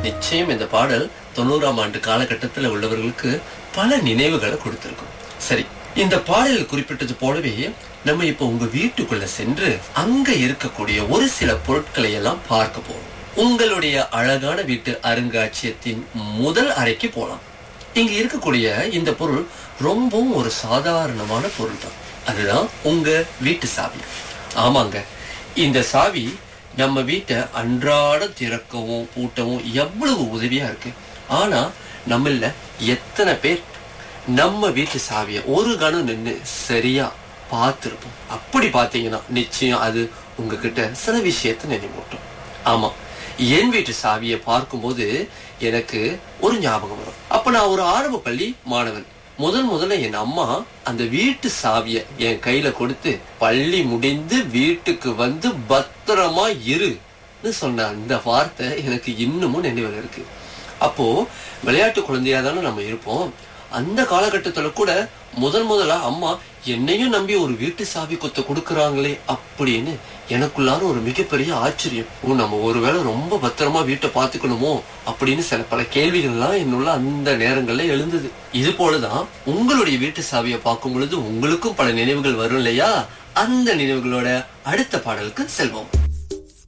நிச்சயம் இந்த பாடல் தொண்ணூறாம் ஆண்டு காலகட்டத்துல உள்ளவர்களுக்கு பல நினைவுகளை கொடுத்திருக்கும் சரி இந்த பாடலில் குறிப்பிட்டது போலவே நம்ம இப்ப உங்க வீட்டுக்குள்ள சென்று அங்க இருக்கக்கூடிய ஒரு சில பொருட்களை எல்லாம் பார்க்க போறோம் உங்களுடைய அழகான வீட்டு அருங்காட்சியகத்தின் முதல் அறைக்கு போலாம் இங்க இருக்கக்கூடிய இந்த பொருள் ரொம்பவும் ஒரு சாதாரணமான பொருள் தான் அதுதான் உங்க வீட்டு சாவி ஆமாங்க இந்த சாவி நம்ம வீட்டை அன்றாடம் திறக்கவும் பூட்டவும் எவ்வளவு உதவியா இருக்கு ஆனா நம்மள எத்தனை பேர் நம்ம வீட்டு சாவியை ஒரு கணம் நின்னு சரியா பார்த்திருப்போம் அப்படி பார்த்தீங்கன்னா நிச்சயம் அது உங்ககிட்ட சில விஷயத்தை நினைவூட்டும் ஆமா என் வீட்டு சாவியை பார்க்கும்போது எனக்கு ஒரு ஞாபகம் வரும் அப்ப நான் ஒரு ஆரம்ப பள்ளி மாணவன் முதல் முதல்ல என் அம்மா அந்த வீட்டு சாவிய என் கையில கொடுத்து பள்ளி முடிந்து வீட்டுக்கு வந்து பத்திரமா இருன்னு சொன்ன அந்த வார்த்தை எனக்கு இன்னமும் நினைவில் இருக்கு அப்போ விளையாட்டு குழந்தையா தானே நம்ம இருப்போம் அந்த காலகட்டத்துல கூட முதல் முதலா அம்மா என்னையும் நம்பி ஒரு வீட்டு சாவி கொத்த கொடுக்கறாங்களே அப்படின்னு எனக்குள்ளார ஒரு மிகப்பெரிய ஆச்சரியம் ஓ நம்ம ஒருவேளை ரொம்ப பத்திரமா வீட்டை பாத்துக்கணுமோ அப்படின்னு சில பல கேள்விகள்லாம் என்னுள்ள அந்த நேரங்கள்ல எழுந்தது இது போலதான் உங்களுடைய வீட்டு சாவியை பார்க்கும் பொழுது உங்களுக்கும் பல நினைவுகள் வரும் இல்லையா அந்த நினைவுகளோட அடுத்த பாடலுக்கு செல்வோம்